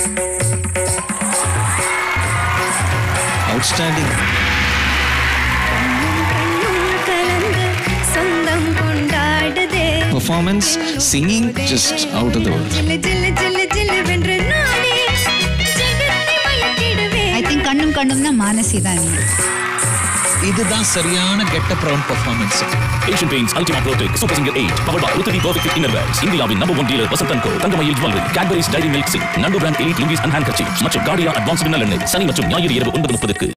outstanding கலந்து சொந்தம் கொண்டாடுதே performance singing just out of the world ஜில்லு ஜில்லு ஜில்லு ஜில்லு வென்று நானே ஜெகத்தை மயக்கிடுவேன் ஐ திங்க் கண்ணும் கண்ணும் தான் மானசி தான் இதுதான் சரியான getup round performance Asian Paints Ultima Protek Super Singer eight powered by Ruthiri perfect innerwears இந்தியாவின் number one dealer Vasanthan Co Thangamayil jewellery Cadbury's Dairy Milk சிங் நண்டு பிராண்ட் எயிட் லுங்கிஸ் அண்ட் ஹேண்ட் கட்சி மற்றும் காடியா அட்வான்ஸ் மின்னல் எண்ணெய் சனி மற்றும் ஞாயிறு இரவு ஒன்பது முப்பதுக்கு